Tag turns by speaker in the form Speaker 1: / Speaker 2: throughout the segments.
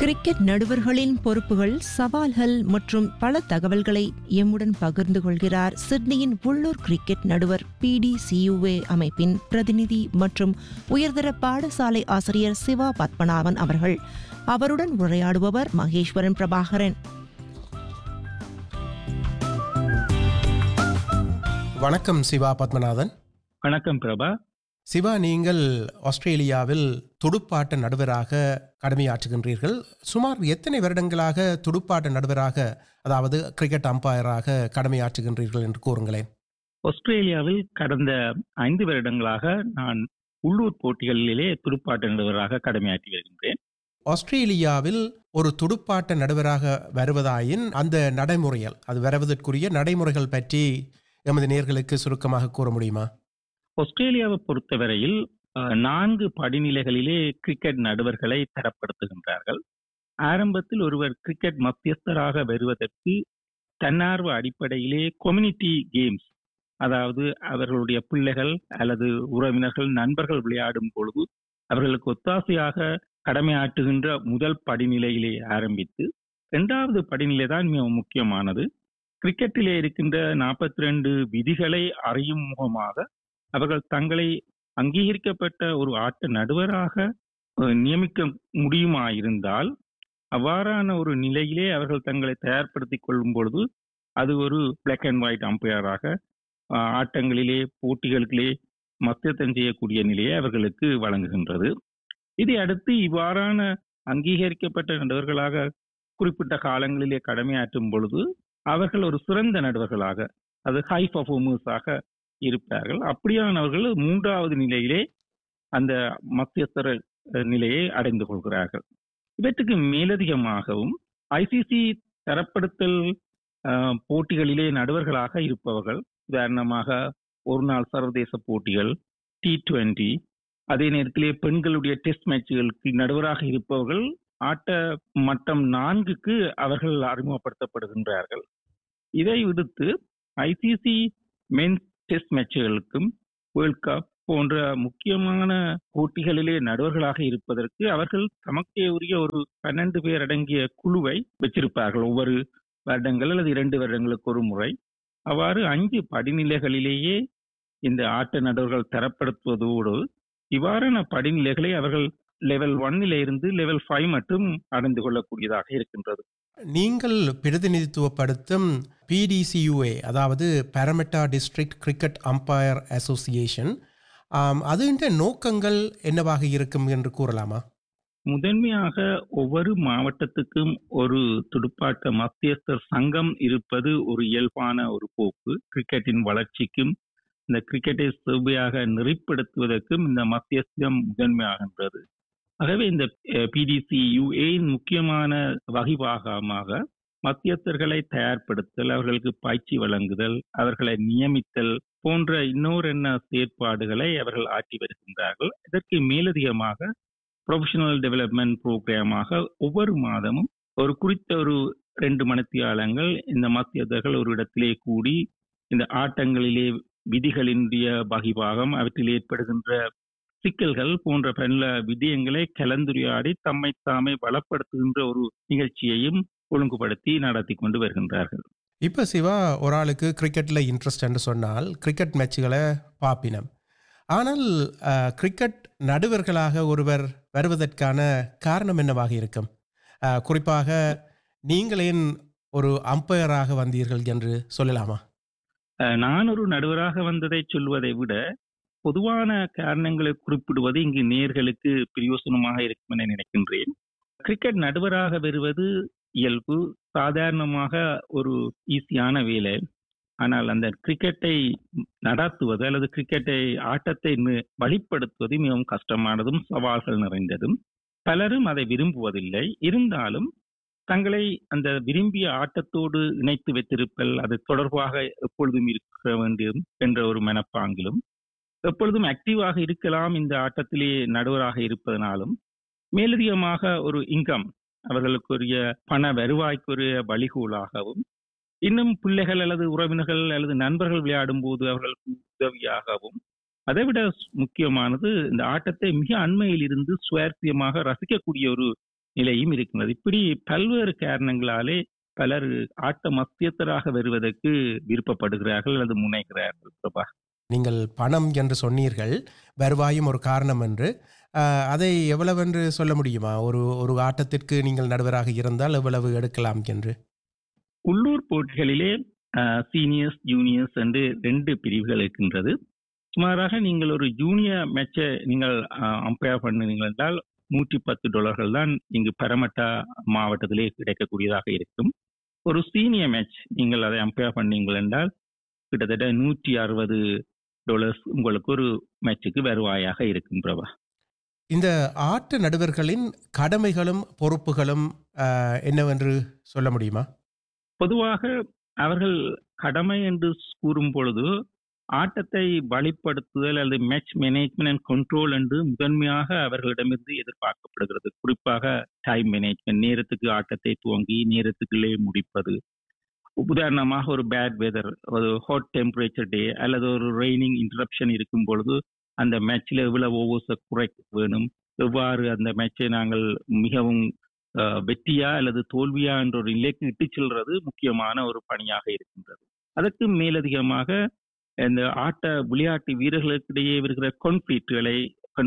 Speaker 1: Cricket நடுவர்களின் பொறுப்புகள் சவால்கள் மற்றும் பல தகவல்களை எம்முடன் பகிர்ந்து கொள்கிறார் சிட்னியின் உள்ளூர் கிரிக்கெட் நடுவர் பிடிசியுஏ அமைப்பின் பிரதிநிதி மற்றும் உயர்தர பாடசாலை ஆசிரியர் சிவா பத்மநாபன் அவர்கள் அவருடன் உரையாடுபவர் மகேஸ்வரன் பிரபாகரன்
Speaker 2: வணக்கம் சிவா பத்மநாதன்
Speaker 3: வணக்கம் பிரபா
Speaker 2: சிவா நீங்கள் ஆஸ்திரேலியாவில் துடுப்பாட்ட நடுவராக கடமையாற்றுகின்றீர்கள் சுமார் எத்தனை வருடங்களாக துடுப்பாட்ட நடுவராக அதாவது கிரிக்கெட் அம்பையராக கடமையாற்றுகின்றீர்கள் என்று கூறுங்களேன்
Speaker 3: ஆஸ்திரேலியாவில் கடந்த ஐந்து வருடங்களாக நான் உள்ளூர் போட்டிகளிலே துடுப்பாட்ட நடுவராக கடமையாற்றி வருகின்றேன்
Speaker 2: ஆஸ்திரேலியாவில் ஒரு துடுப்பாட்ட நடுவராக வருவதாயின் அந்த நடைமுறைகள் அது வருவதற்குரிய நடைமுறைகள் பற்றி எமது நேர்களுக்கு சுருக்கமாக கூற முடியுமா
Speaker 3: ஆஸ்திரேலியாவை பொறுத்தவரையில் அஹ், நான்கு படிநிலைகளிலே கிரிக்கெட் நடுவர்களை தரப்படுத்துகின்றார்கள் ஆரம்பத்தில் ஒருவர் கிரிக்கெட் மத்தியஸ்தராக வருவதற்கு தன்னார்வ அடிப்படையிலே கம்யூனிட்டி கேம்ஸ் அதாவது அவர்களுடைய பிள்ளைகள் அல்லது உறவினர்கள் நண்பர்கள் விளையாடும் பொழுது அவர்களுக்கு ஒத்தாசையாக கடமையாற்றுகின்ற முதல் படிநிலையிலே ஆரம்பித்து இரண்டாவது படிநிலை தான் மிக முக்கியமானது கிரிக்கெட்டிலே இருக்கின்ற நாற்பத்தி ரெண்டு விதிகளை அறியும் முகமாக அவர்கள் தங்களை அங்கீகரிக்கப்பட்ட ஒரு ஆட்ட நடுவராக அஹ், நியமிக்க முடியுமாயிருந்தால் அவ்வாறான ஒரு நிலையிலே அவர்கள் தங்களை தயார்படுத்திக் கொள்ளும் பொழுது அது ஒரு பிளாக் அண்ட் ஒயிட் அம்பையராக அஹ், ஆட்டங்களிலே போட்டிகளிலே மத்தியத்தம் செய்யக்கூடிய நிலையை அவர்களுக்கு வழங்குகின்றது இதை அடுத்து இவ்வாறான அங்கீகரிக்கப்பட்ட நடுவர்களாக குறிப்பிட்ட காலங்களிலே கடமையாற்றும் பொழுது அவர்கள் ஒரு சிறந்த நடுவர்களாக அது ஹை பர்ஃபார்மர்ஸாக இருப்பார்கள் அப்படியானவர்கள் மூன்றாவது நிலையிலே அந்த மத்தியஸ்தர அஹ், நிலையை அடைந்து கொள்கிறார்கள் இவற்றுக்கு மேலதிகமாகவும் ஐசிசி தரப்படுத்தல் அஹ், போட்டிகளிலே நடுவர்களாக இருப்பவர்கள் உதாரணமாக ஒரு நாள் சர்வதேச போட்டிகள் டி டுவெண்டி அதே நேரத்திலே பெண்களுடைய டெஸ்ட் மேட்சுகளுக்கு நடுவராக இருப்பவர்கள் ஆட்ட மட்டம் நான்குக்கு அவர்கள் அறிமுகப்படுத்தப்படுகின்றார்கள் இதை விடுத்து ஐசிசி மென்ஸ் டெஸ்ட் மேட்சுகளுக்கும் வேர்ல்ட் கப் போன்ற முக்கியமான போட்டிகளிலே நடுவர்களாக இருப்பதற்கு அவர்கள் தமக்கே உரிய ஒரு பன்னெண்டு பேர் அடங்கிய குழுவை வச்சிருப்பார்கள் ஒவ்வொரு வருடங்கள் அல்லது இரண்டு வருடங்களுக்கு ஒரு முறை அவ்வாறு அஞ்சு படிநிலைகளிலேயே இந்த ஆட்ட நடுவர்கள் தரப்படுத்துவதோடு இவ்வாறான படிநிலைகளை அவர்கள் லெவல் ஒன்னில இருந்து லெவல் ஃபைவ் மட்டும் அடைந்து கொள்ளக்கூடியதாக இருக்கின்றது
Speaker 2: நீங்கள் பிரதிநிதித்துவப்படுத்தும் பிடிசியுஏ அதாவது Parramatta district cricket umpire association அதுன்ற நோக்கங்கள் என்னவாக இருக்கும் என்று கூறலாமா
Speaker 3: முதன்மையாக ஒவ்வொரு மாவட்டத்துக்கும் ஒரு துடுப்பாட்ட மத்தியஸ்தர் சங்கம் இருப்பது ஒரு இயல்பான ஒரு போக்கு கிரிக்கெட்டின் வளர்ச்சிக்கும் இந்த கிரிக்கெட்டை செவ்வையாக நெறிப்படுத்துவதற்கும் இந்த மத்தியஸ்தம் முதன்மையாகின்றது ஆகவே இந்த பிடிசி யுஏயின் முக்கியமான வகைபாகமாக மத்தியஸ்தர்களை தயார்படுத்தல் அவர்களுக்கு பயிற்சி வழங்குதல் அவர்களை நியமித்தல் போன்ற இன்னொரு என்ன செயற்பாடுகளை அவர்கள் ஆற்றி வருகின்றார்கள் இதற்கு மேலதிகமாக ப்ரொஃபஷனல் டெவலப்மெண்ட் ப்ரோக்ராமாக ஒவ்வொரு மாதமும் ஒரு குறித்த ஒரு ரெண்டு மணித்தியாலங்கள் இந்த மத்தியதர்கள் ஒரு இடத்திலே கூடி இந்த ஆட்டங்களிலே விதிகளினுடைய வகிபாகம் அவற்றில் ஏற்படுகின்ற சிக்கல்கள் போன்ற பல விடயங்களை கலந்துரையாடி தம்மை தாமே வளப்படுத்துகின்ற ஒரு நிகழ்ச்சியையும் ஒழுங்குபடுத்தி நடத்தி கொண்டு வருகின்றார்கள்
Speaker 2: இப்போ சிவா ஒரு ஆளுக்கு கிரிக்கெட்டில் இன்ட்ரெஸ்ட் என்று சொன்னால் கிரிக்கெட் மேட்சுகளை பார்ப்பினம் ஆனால் அஹ், கிரிக்கெட் நடுவர்களாக ஒருவர் வருவதற்கான காரணம் என்னவாக இருக்கும் அஹ், குறிப்பாக நீங்கள் ஏன் ஒரு அம்பையராக வந்தீர்கள் என்று சொல்லலாமா
Speaker 3: அஹ், நான் ஒரு நடுவராக வந்ததை சொல்வதை விட பொதுவான காரணங்களை குறிப்பிடுவது இங்கு நேர்களுக்கு பிரயோசனமாக இருக்கும் என நினைக்கின்றேன் கிரிக்கெட் நடுவராக வருவது இயல்பு சாதாரணமாக ஒரு ஈஸியான வேலை ஆனால் அந்த கிரிக்கெட்டை நடாத்துவது அல்லது கிரிக்கெட்டை ஆட்டத்தை நி- வழிப்படுத்துவது மிகவும் கஷ்டமானதும் சவால்கள் நிறைந்ததும் பலரும் அதை விரும்புவதில்லை இருந்தாலும் தங்களை அந்த விரும்பிய ஆட்டத்தோடு இணைத்து வைத்திருப்பல் அது தொடர்பாக எப்பொழுதும் இருக்க வேண்டும் என்ற ஒரு மனப்பாங்கிலும் எப்பொழுதும் ஆக்டிவாக இருக்கலாம் இந்த ஆட்டத்திலே நடுவராக இருப்பதனாலும் மேலதிகமாக ஒரு இன்கம் அவர்களுக்குரிய பண வருவாய்க்குரிய வழிகோலாகவும் இன்னும் பிள்ளைகள் அல்லது உறவினர்கள் அல்லது நண்பர்கள் விளையாடும் போது அவர்களுக்கு உதவியாகவும் அதைவிட முக்கியமானது இந்த ஆட்டத்தை மிக அண்மையில் இருந்து சுவாரஸ்யமாக ரசிக்கக்கூடிய ஒரு நிலையும் இருக்கின்றது இப்படி பல்வேறு காரணங்களாலே பலர் ஆட்ட மத்தியத்தராக வருவதற்கு விருப்பப்படுகிறார்கள் அல்லது முனைகிறார்கள் பிரபா
Speaker 2: நீங்கள் பணம் என்று சொன்னீர்கள் வருவாயும் ஒரு காரணம் என்று அஹ், அதை எவ்வளவென்று சொல்ல முடியுமா ஒரு ஒரு ஆட்டத்திற்கு நீங்கள் நடுவராக இருந்தால் எவ்வளவு எடுக்கலாம் என்று
Speaker 3: உள்ளூர் போட்டிகளிலே சீனியர்ஸ் ஜூனியர்ஸ் என்று ரெண்டு பிரிவுகள் இருக்கின்றது சுமாராக நீங்கள் ஒரு ஜூனியர் மேட்சை நீங்கள் அம்பையர் பண்ணுவீங்கள் என்றால் நூற்றி பத்து டாலர்கள் தான் இங்கு பரமட்டா மாவட்டத்திலே கிடைக்கக்கூடியதாக இருக்கும் ஒரு சீனியர் மேட்ச் நீங்கள் அதை அம்பையர் பண்ணீங்கள் என்றால் கிட்டத்தட்ட நூற்றி அறுபது டாலர்ஸ் உங்களுக்கு ஒரு மேட்சுக்கு வருவாயாக இருக்கும் பிரபா
Speaker 2: இந்த ஆட்ட நடுவர்களின் கடமைகளும் பொறுப்புகளும் அஹ், என்னவென்று சொல்ல முடியுமா
Speaker 3: பொதுவாக அவர்கள் கடமை என்று கூறும் பொழுது ஆட்டத்தை வழிப்படுத்துதல் அல்லது மேட்ச் மேனேஜ்மெண்ட் அண்ட் கண்ட்ரோல் என்று முதன்மையாக அவர்களிடமிருந்து எதிர்பார்க்கப்படுகிறது குறிப்பாக டைம் மேனேஜ்மெண்ட் நேரத்துக்கு ஆட்டத்தை துவங்கி நேரத்துக்குள்ளே முடிப்பது உதாரணமாக ஒரு பேட் வெதர் ஒரு ஹாட் டெம்பரேச்சர் டே அல்லது ஒரு ரெய்னிங் இன்டரப்ஷன் இருக்கும் பொழுது அந்த மேட்ச்ல எவ்வளவு ஓவர்ஸை குறைக்க வேணும் எவ்வாறு அந்த மேட்சை நாங்கள் மிகவும் அஹ், வெற்றியா அல்லது தோல்வியா என்ற ஒரு நிலைக்கு இட்டு செல்றது முக்கியமான ஒரு பணியாக இருக்கின்றது அதற்கு மேலதிகமாக இந்த ஆட்ட விளையாட்டு வீரர்களுக்கிடையே இருக்கிற கான்ஃபிளிக்ட்களை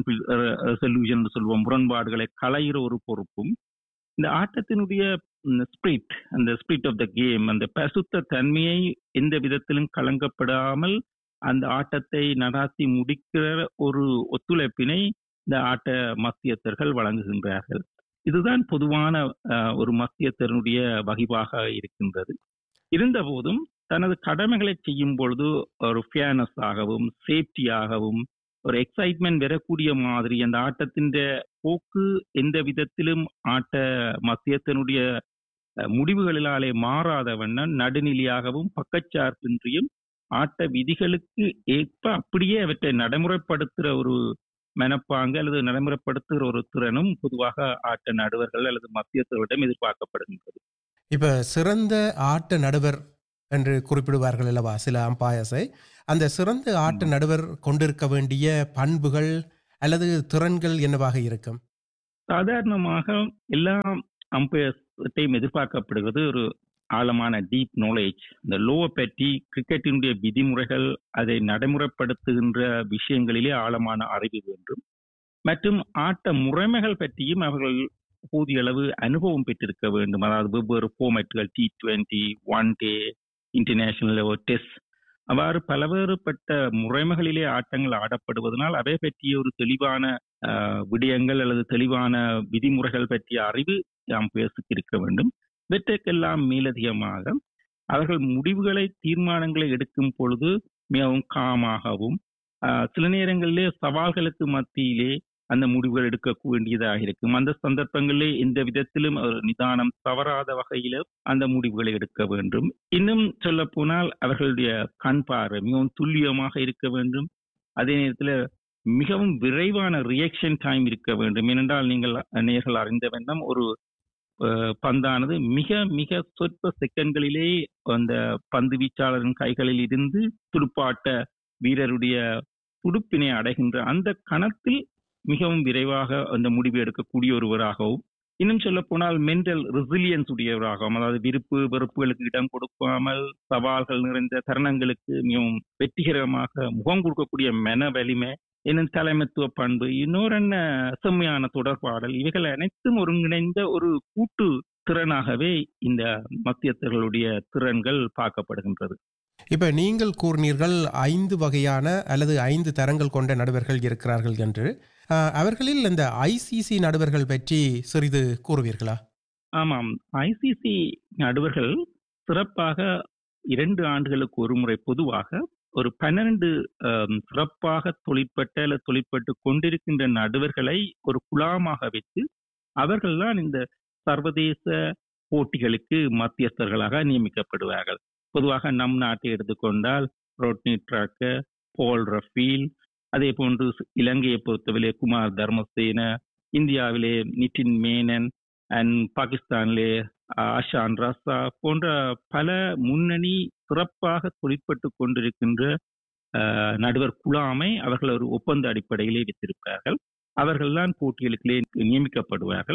Speaker 3: சொல்யூஷன் சொல்லுவோம் முரண்பாடுகளை களையிற ஒரு பொறுப்பும் இந்த ஆட்டத்தினுடைய ஸ்பிரிட் அந்த ஸ்பிரிட் ஆஃப் த கேம் அந்த பசுத்த தன்மையை எந்த விதத்திலும் கலங்கப்படாமல் அந்த ஆட்டத்தை நடாத்தி முடிக்கிற ஒரு ஒத்துழைப்பினை இந்த ஆட்ட மத்தியத்தர்கள் வழங்குகின்றார்கள் இதுதான் பொதுவான அஹ், ஒரு மத்தியத்தருடைய வகிவாக இருக்கின்றது இருந்தபோதும் தனது கடமைகளை செய்யும் பொழுது ஒரு ஃபேர்னஸ் ஆகவும் சேஃப்டியாகவும் ஒரு எக்ஸைட்மெண்ட் வரக்கூடிய மாதிரி அந்த ஆட்டத்தின் போக்கு எந்த விதத்திலும் ஆட்ட மத்தியத்தினுடைய அஹ், முடிவுகளினாலே மாறாத வண்ணம் நடுநிலையாகவும் பக்கச்சார்பின்றியும் ஆட்ட விதிகளுக்கு ஏற்ப அப்படியே அவற்றை நடைமுறைப்படுத்துகிற ஒரு மனப்பாங்கு அல்லது நடைமுறைப்படுத்துகிற ஒரு திறனும் பொதுவாக ஆட்ட நடுவர்கள் அல்லது மத்தியத்தர்களிடம் எதிர்பார்க்கப்படுகின்றது
Speaker 2: இப்ப சிறந்த ஆட்ட நடுவர் என்று குறிப்பிடுவார்கள் அல்லவா சில அம்பாயர்ஸை அந்த சிறந்த ஆட்ட நடுவர் கொண்டிருக்க வேண்டிய பண்புகள் அல்லது திறன்கள் என்னவாக இருக்கும்
Speaker 3: சாதாரணமாக எல்லா அம்பையர்ஸ்டையும் எதிர்பார்க்கப்படுகிறது ஒரு ஆழமான டீப் நாலேஜ் இந்த லோவை பற்றி கிரிக்கெட்டினுடைய விதிமுறைகள் அதை நடைமுறைப்படுத்துகின்ற விஷயங்களிலே ஆழமான அறிவு வேண்டும் மற்றும் ஆட்ட முறைமைகள் பற்றியும் அவர்கள் போதிய அளவு அனுபவம் பெற்றிருக்க வேண்டும் அதாவது வெவ்வேறு ஃபார்மேட்டுகள் T twenty one day international test அவ்வாறு பலவேறுபட்ட முறைமைகளிலே ஆட்டங்கள் ஆடப்படுவதனால் அவை பற்றிய ஒரு தெளிவான ஆஹ், விடயங்கள் அல்லது தெளிவான விதிமுறைகள் பற்றிய அறிவு அம்பையர்ஸுக்கு இருக்க வேண்டும் இவற்றுக்கெல்லாம் மேலதிகமாக அவர்கள் முடிவுகளை தீர்மானங்களை எடுக்கும் பொழுது மிகவும் காமாகவும் ஆஹ், சில நேரங்களிலே சவால்களுக்கு மத்தியிலே அந்த முடிவுகள் எடுக்க வேண்டியதாக இருக்கும் அந்த சந்தர்ப்பங்களிலே எந்த விதத்திலும் ஒரு நிதானம் தவறாத வகையில அந்த முடிவுகளை எடுக்க வேண்டும் இன்னும் சொல்ல போனால் அவர்களுடைய கண் பார்வை மிகவும் துல்லியமாக இருக்க வேண்டும் அதே நேரத்தில் மிகவும் விரைவான ரியாக்ஷன் டைம் இருக்க வேண்டும் ஏனென்றால் நீங்கள் நேர்கள் அறிந்த வண்ணம் ஒரு அஹ், பந்தானது மிக மிக சொற்ப செகண்ட்களிலே அந்த பந்து வீச்சாளரின் கைகளில் இருந்து துடுப்பாட்ட வீரருடைய துடுப்பினை அடைகின்ற அந்த கணத்தில் மிகவும் விரைவாக அந்த முடிவு எடுக்கக்கூடிய ஒருவராகவும் இன்னும் சொல்ல போனால் மென்டல் ரெசிலியன்ஸ் உடையவராகவும் அதாவது விருப்பு வெறுப்புகளுக்கு இடம் கொடுக்காமல் சவால்கள் நிறைந்த தருணங்களுக்கு மிகவும் வெற்றிகரமாக முகம் கொடுக்கக்கூடிய மன வலிமை என்னும் தலைமைத்துவ பண்பு இன்னொரு என்ன செம்மையான தொடர்பாடல் இவைகள் அனைத்தும் ஒருங்கிணைந்த ஒரு கூட்டு திறனாகவே இந்த மத்தியத்தர்களுடைய திறன்கள் பார்க்கப்படுகின்றது
Speaker 2: இப்ப நீங்கள் கூறினீர்கள் ஐந்து வகையான அல்லது ஐந்து தரங்கள் கொண்ட நடுவர்கள் இருக்கிறார்கள் என்று அஹ், அவர்களில் இந்த ஐசிசி நடுவர்கள் பற்றி சிறிது கூறுவீர்களா
Speaker 3: ஆமாம் ஐசிசி நடுவர்கள் சிறப்பாக இரண்டு ஆண்டுகளுக்கு ஒரு முறை பொதுவாக ஒரு பன்னிரண்டு சிறப்பாக தொழிற்பட்ட அல்லது தொழிற்பட்டு கொண்டிருக்கின்ற நடுவர்களை ஒரு குழாமாக வைத்து அவர்கள்தான் இந்த சர்வதேச போட்டிகளுக்கு மத்தியஸ்தர்களாக நியமிக்கப்படுவார்கள் பொதுவாக நம் நாட்டை எடுத்துக்கொண்டால் ரோட்னி ட்ராக்கர் போல் ரஃபீல் அதே போன்று இலங்கையை பொறுத்தவரை குமார் தர்மசேன இந்தியாவிலே நிதின் மேனன் அண்ட் பாகிஸ்தானிலே ஆஷான் ரசா போன்ற பல முன்னணி சிறப்பாக தொழிற்பட்டு கொண்டிருக்கின்ற அஹ், நடுவர் குழாமை அவர்கள் ஒரு ஒப்பந்த அடிப்படையிலே வைத்திருப்பார்கள் அவர்கள்தான் போட்டிகளுக்கு நியமிக்கப்படுவார்கள்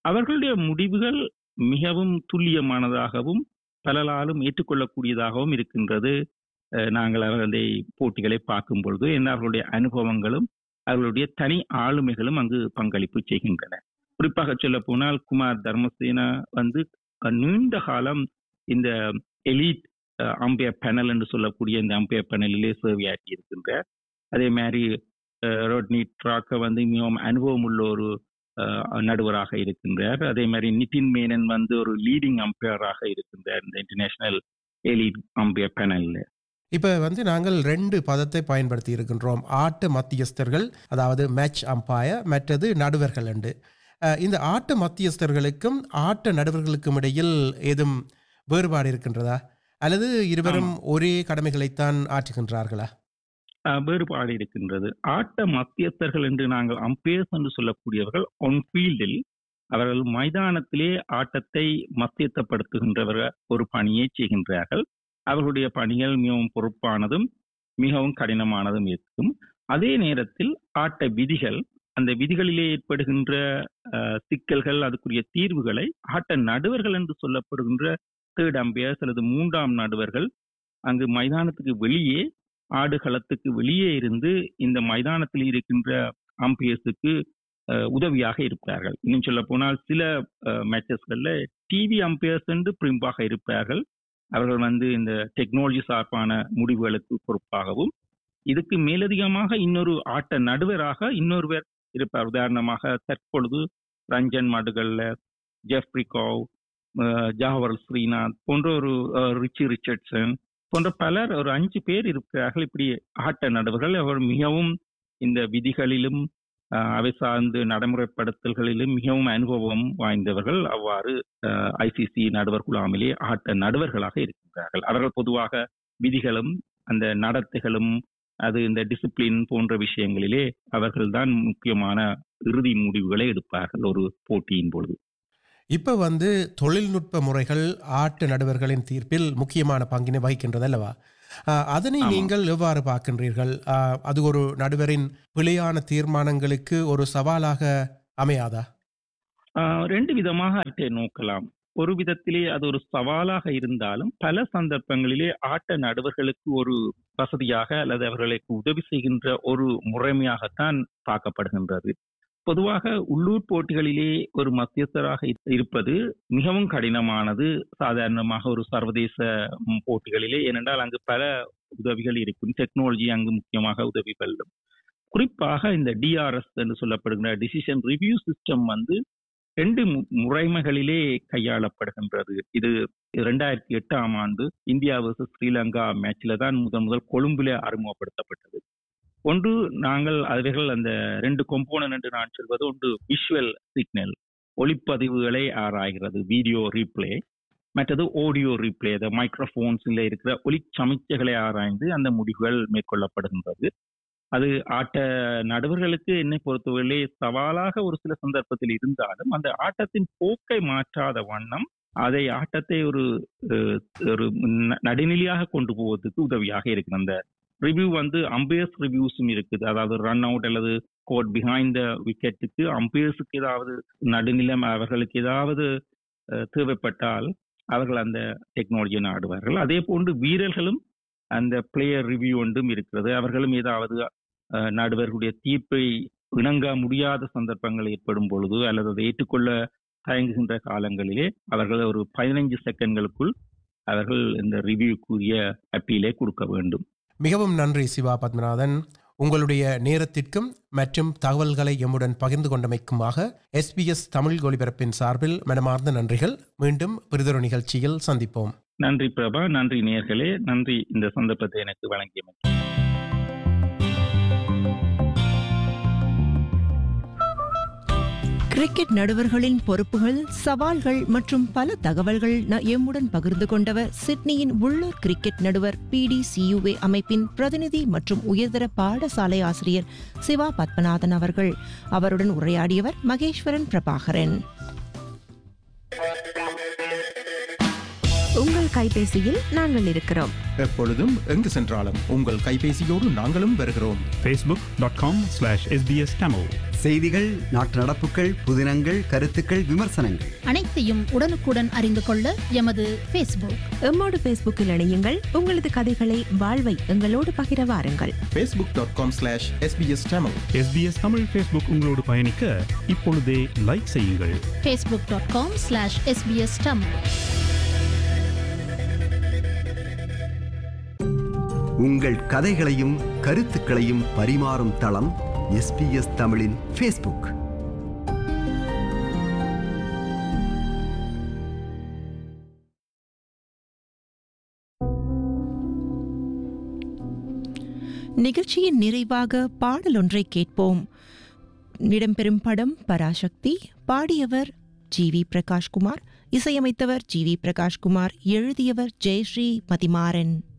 Speaker 3: அவர்களுடைய முடிவுகள் மிகவும் துல்லியமானதாகவும் பலராலும் ஏற்றுக்கொள்ளக்கூடியதாகவும் இருக்கின்றது அஹ், நாங்கள் அவர்களுடைய போட்டிகளை பார்க்கும் பொழுது என்ன அவர்களுடைய அனுபவங்களும் அவர்களுடைய தனி ஆளுமைகளும் அங்கு பங்களிப்பு செய்கின்றன குறிப்பாக சொல்ல போனால் குமார் தர்மசேனா வந்து அஹ், நீண்ட காலம் இந்த எலிட் அம்பையர் பேனல் என்று சொல்லக்கூடிய இந்த அம்பையர் பேனலிலே சேவையாற்றி இருக்கின்றார் அதே மாதிரி அஹ், ரோட்னி ட்ராக்க வந்து மிகவும் அனுபவம் உள்ள ஒரு அஹ், நடுவராக இருக்கின்றார் அதே மாதிரி நிதின் மேனன் வந்து ஒரு லீடிங் அம்பையராக இருக்கின்றார் இந்த இன்டர்நேஷனல் எலிட் அம்பையர் பேனல்ல
Speaker 2: இப்போ வந்து நாங்கள் ரெண்டு பதத்தை பயன்படுத்தி இருக்கின்றோம் ஆட்ட மத்தியஸ்தர்கள் அதாவது மேட்ச் அம்பையர் மற்றது நடுவர்கள் என்று அஹ், இந்த ஆட்ட மத்தியஸ்தர்களுக்கும் ஆட்ட நடுவர்களுக்கும் இடையில் ஏதும் வேறுபாடு இருக்கின்றதா அல்லது இருவரும் ஒரே கடமைகளைத்தான் ஆற்றுகின்றார்களா
Speaker 3: அஹ், வேறுபாடு இருக்கின்றது ஆட்ட மத்தியஸ்தர்கள் என்று நாங்கள் அம்பையர்ஸ் என்று சொல்லக்கூடியவர்கள் ஒன் ஃபீல்டில் அவர்கள் மைதானத்திலே ஆட்டத்தை மத்தியத்தப்படுத்துகின்றவர்கள் ஒரு பணியை செய்கின்றார்கள் அவர்களுடைய பணிகள் மிகவும் பொறுப்பானதும் மிகவும் கடினமானதும் இருக்கும் அதே நேரத்தில் ஆட்ட விதிகள் அந்த விதிகளிலே ஏற்படுகின்ற அஹ், சிக்கல்கள் அதுக்குரிய தீர்வுகளை ஆட்ட நடுவர்கள் என்று சொல்லப்படுகின்ற தேர்ட் அம்பையர்ஸ் அல்லது மூன்றாம் நடுவர்கள் அங்கு மைதானத்துக்கு வெளியே ஆடுகளத்துக்கு வெளியே இருந்து இந்த மைதானத்தில் இருக்கின்ற அம்பையர்ஸுக்கு உதவியாக இருப்பார்கள் இன்னும் சொல்ல போனால் சில மேட்சஸ்கள்ல டிவி அம்பையர்ஸ் என்று பிரிம்பாக இருப்பார்கள் அவர்கள் வந்து இந்த டெக்னாலஜி சார்பான முடிவுகளுக்கு பொறுப்பாகவும் இதுக்கு மேலதிகமாக இன்னொரு ஆட்ட நடுவராக இன்னொருவர் இருப்பார் உதாரணமாக தற்பொழுது ரஞ்சன் மாடுகள்ல ஜெஃப்ரி கவ் ஜாவரல் ஸ்ரீநாத் போன்ற ஒரு அஹ், ரிச்சி ரிச்சர்ட்சன் போன்ற பலர் ஒரு அஞ்சு பேர் இருக்கிறார்கள் இப்படி ஆட்ட நடுவர்கள் அவர் மிகவும் இந்த விதிகளிலும் அஹ், அவை சார்ந்து நடைமுறைப்படுத்தல்களிலும் மிகவும் அனுபவம் வாய்ந்தவர்கள் அவ்வாறு ஐசிசி நடுவர் குழாமிலே ஆட்ட நடுவர்களாக இருக்கின்றார்கள் அவர்கள் பொதுவாக விதிகளும் அந்த நடத்தைகளும் அது இந்த டிசிப்ளின் போன்ற விஷயங்களிலே அவர்கள்தான் முக்கியமான இறுதி முடிவுகளை எடுப்பார்கள் ஒரு போட்டியின் பொழுது
Speaker 2: இப்போ வந்து தொழில்நுட்ப முறைகள் ஆட்ட நடுவர்களின் தீர்ப்பில் முக்கியமான பங்கினை வகிக்கின்றது அல்லவா ஆஹ், அதனை
Speaker 3: ஆமாம்.
Speaker 2: நீங்கள் எவ்வாறு பார்க்கின்றீர்கள் ஆஹ், அது ஒரு நடுவரின் பிழையான தீர்மானங்களுக்கு ஒரு சவாலாக அமையாதா
Speaker 3: ஆஹ் ரெண்டு விதமாக அவற்றை நோக்கலாம் ஒரு விதத்திலே அது ஒரு சவாலாக இருந்தாலும் பல சந்தர்ப்பங்களிலே ஆட்ட நடுவர்களுக்கு ஒரு வசதியாக அல்லது அவர்களுக்கு உதவி செய்கின்ற ஒரு முறைமையாகத்தான் பார்க்கப்படுகின்றது பொதுவாக உள்ளூர் போட்டிகளிலே ஒரு மத்தியஸ்தராக இரு- இருப்பது மிகவும் கடினமானது சாதாரணமாக ஒரு சர்வதேச ம், போட்டிகளிலே ஏனென்றால் அங்கு பல உதவிகள் இருக்கும் டெக்னாலஜி அங்கு முக்கியமாக உதவி கொள்ளும் குறிப்பாக இந்த டிஆர்எஸ் என்று சொல்லப்படுகிற டிசிஷன் ரிவ்யூ சிஸ்டம் வந்து ரெண்டு மு- முறைமைகளிலே கையாளப்படுகின்றது இது இரண்டாயிரத்தி எட்டாம் ஆண்டு இந்தியா வர்சஸ் ஸ்ரீலங்கா மேட்ச்ல தான் முதன் முதல் கொழும்புல அறிமுகப்படுத்தப்பட்டது ஒன்று நாங்கள் அவைகள் அந்த ரெண்டு கொம்போனன் என்று நான் சொல்வது ஒன்று விஷுவல் சிக்னல் ஒளிப்பதிவுகளை ஆராய்கிறது வீடியோ ரீப்ளே மற்றது ஆடியோ ரீப்ளே அந்த மைக்ரோஃபோன்ஸ்ல இருக்கிற ஒலி சமிச்சைகளை ஆராய்ந்து அந்த முடிவுகள் மேற்கொள்ளப்படுகின்றது அது ஆட்ட நடுவர்களுக்கு என்னை பொறுத்தவரையிலே சவாலாக ஒரு சில சந்தர்ப்பத்தில் இருந்தாலும் அந்த ஆட்டத்தின் போக்கை மாற்றாத வண்ணம் அதை ஆட்டத்தை ஒரு அஹ், ஒரு ந- நடுநிலையாக கொண்டு போவதற்கு உதவியாக இருக்குது அந்த ரிவ்யூ வந்து அம்பையர்ஸ் ரிவ்யூஸும் இருக்குது அதாவது ரன் அவுட் அல்லது கோட் பிஹைண்ட் த விக்கெட்டுக்கு அம்பையர்ஸுக்கு ஏதாவது நடுநிலம் அவர்களுக்கு ஏதாவது அஹ், தேவைப்பட்டால் அவர்கள் அந்த டெக்னாலஜியை நாடுவார்கள் அதே போன்று வீரர்களும் அந்த பிளேயர் ரிவ்யூ ஒன்றும் இருக்கிறது அவர்களும் ஏதாவது அஹ், நடுவர்களுடைய தீர்ப்பை இணங்க முடியாத சந்தர்ப்பங்கள் ஏற்படும் பொழுது அல்லது அதை ஏற்றுக்கொள்ள தயங்குகின்ற காலங்களிலே அவர்கள் ஒரு பதினைஞ்சு செகண்ட்களுக்குள் அவர்கள் இந்த ரிவ்யூக்குரிய அப்பீலை கொடுக்க வேண்டும்
Speaker 2: மிகவும் நன்றி சிவா பத்மநாதன் உங்களுடைய நேரத்திற்கும் மற்றும் தகவல்களை எம்முடன் பகிர்ந்து கொண்டமைக்குமாக எஸ்பிஎஸ் தமிழ் ஒலிபரப்பின் சார்பில் மனமார்ந்த நன்றிகள் மீண்டும் பிரிதொரு நிகழ்ச்சியில் சந்திப்போம்
Speaker 3: நன்றி பிரபா நன்றி நேர்களே நன்றி இந்த சந்தர்ப்பத்தை எனக்கு வழங்கியமைக்கு
Speaker 1: கிரிக்கெட் நடுவர்களின் பொறுப்புகள் சவால்கள் மற்றும் பல தகவல்கள் ந- எம்முடன் பகிர்ந்து கொண்டவர் சிட்னியின் உள்ளூர் கிரிக்கெட் நடுவர் பிடிசியுஏ அமைப்பின் பிரதிநிதி மற்றும் உயர்தர பாடசாலை ஆசிரியர் சிவா பத்மநாதன் அவர்கள் அவருடன் உரையாடியவர் மகேஸ்வரன் பிரபாகரன்
Speaker 4: உங்கள் கைபேசியில் நாங்கள் இருக்கிறோம்
Speaker 2: எப்பொழுதும் எங்கு சென்றாலும் உங்கள் கைபேசியோடு நாங்களும் வருகிறோம்
Speaker 5: facebook.com slash sbs tamil செய்திகள் நாட்டு நடப்புகள் புதினங்கள் கருத்துக்கள் விமர்சனங்கள்
Speaker 6: அனைத்தையும் உடனுக்குடன் அறிந்து கொள்ள எமது ஃபேஸ்புக்
Speaker 4: எம்மோடு ஃபேஸ்புக்கில் இணையுங்கள் உங்களது கதைகளை வாழ்வை எங்களோடு பகிர வாருங்கள்
Speaker 7: facebook.com slash sbs tamil
Speaker 8: SBS Tamil facebook உங்களோடு பயணிக்க இப்பொழுதே லைக் செய்யுங்கள்
Speaker 6: facebook dot com slash SBS Tamil
Speaker 5: உங்கள் கதைகளையும் கருத்துக்களையும் பரிமாறும் தளம் எஸ்பிஎஸ் தமிழின் ஃபேஸ்புக்
Speaker 1: நிகழ்ச்சியின் நிறைவாக பாடலொன்றை கேட்போம் இடம்பெறும் படம் பராசக்தி பாடியவர் ஜி வி பிரகாஷ்குமார் இசையமைத்தவர் ஜி வி பிரகாஷ்குமார் எழுதியவர் ஜெயஸ்ரீ மதிமாறன்